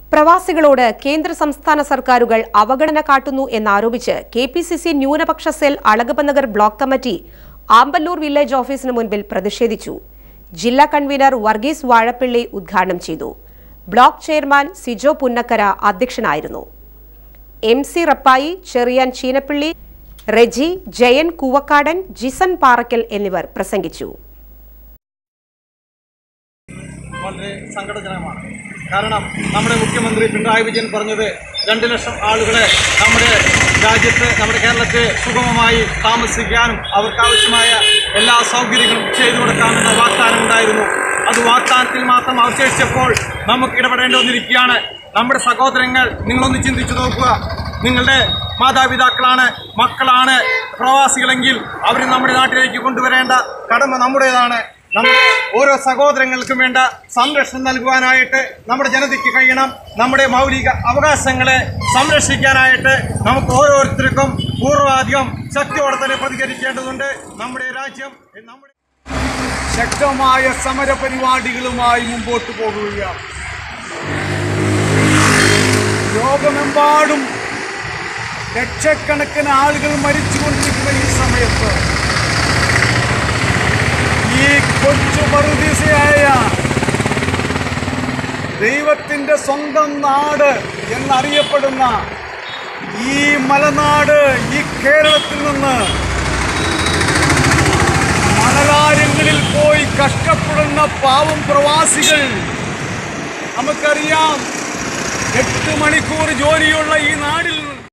പ്രവാസികളോട് കേന്ദ്ര സംസ്ഥാന സർക്കാരുകൾ അവഗണന കാട്ടുന്നു എന്നാരോപിച്ച് കെ പി സി സി ന്യൂനപക്ഷ cell Alagappa Nagar block committee Amballur village ഓഫീസിന് മുൻപിൽ പ്രതിഷേധിച്ചു ജില്ലാ കൺവീനർ വർഗീസ് വാഴപ്പിള്ളി ഉദ്ഘാടനം ചെയ്തു ബ്ലോക്ക് ചെയർമാൻ സിജോ പുന്നക്കര അധ്യക്ഷനായിരുന്നു എം സി റപ്പായി ചെറിയാൻ ചീനപ്പിള്ളി റെജി ജയൻ കൂവക്കാടൻ ജിസൻ പാറക്കൽ എന്നിവർ പ്രസംഗിച്ചു വളരെ സങ്കടജനകമാണ് കാരണം നമ്മുടെ മുഖ്യമന്ത്രി പിണറായി വിജയൻ പറഞ്ഞത് രണ്ട് ലക്ഷം ആളുകളെ നമ്മുടെ രാജ്യത്ത് നമ്മുടെ കേരളത്തിൽ സുഗമമായി താമസിക്കാനും അവർക്കാവശ്യമായ എല്ലാ സൗകര്യങ്ങളും ചെയ്തു കൊടുക്കാമെന്ന വാഗ്ദാനം ഉണ്ടായിരുന്നു അത് വാഗ്ദാനത്തിൽ മാത്രം അവശേഷിച്ചപ്പോൾ നമുക്ക് ഇടപെടേണ്ടി വന്നിരിക്കുകയാണ് നമ്മുടെ സഹോദരങ്ങൾ നിങ്ങളൊന്ന് ചിന്തിച്ചു നോക്കുക നിങ്ങളുടെ മാതാപിതാക്കളാണ് മക്കളാണ് പ്രവാസികളെങ്കിൽ അവർ നമ്മുടെ നാട്ടിലേക്ക് കൊണ്ടുവരേണ്ട കടമ നമ്മുടേതാണ് നമ്മുടെ ഓരോ സഹോദരങ്ങൾക്കും വേണ്ട സംരക്ഷണം നൽകുവാനായിട്ട് നമ്മുടെ ജനതയ്ക്ക് കഴിയണം നമ്മുടെ മൗലിക അവകാശങ്ങളെ സംരക്ഷിക്കാനായിട്ട് നമുക്ക് ഓരോരുത്തർക്കും പൂർവാധികം ശക്തിയോടെ തന്നെ പ്രതികരിക്കേണ്ടതുണ്ട് നമ്മുടെ രാജ്യം നമ്മുടെ ശക്തമായ സമര പരിപാടികളുമായി മുമ്പോട്ട് പോകുകയാണ് ലോകമെമ്പാടും ലക്ഷക്കണക്കിന് ആളുകൾ മരിച്ചുകൊണ്ടിരിക്കുന്ന ഈ സമയത്ത് ഈ കൊച്ചു പറുദീസയായ ദൈവത്തിൻ്റെ സ്വന്തം നാട് എന്നറിയപ്പെടുന്ന ഈ മലനാട് ഈ കേരളത്തിൽ നിന്ന് മണലാരങ്ങളിൽ പോയി കഷ്ടപ്പെടുന്ന പാവം പ്രവാസികൾ നമുക്കറിയാം എട്ട് മണിക്കൂർ ജോലിയുള്ള ഈ നാടിൽ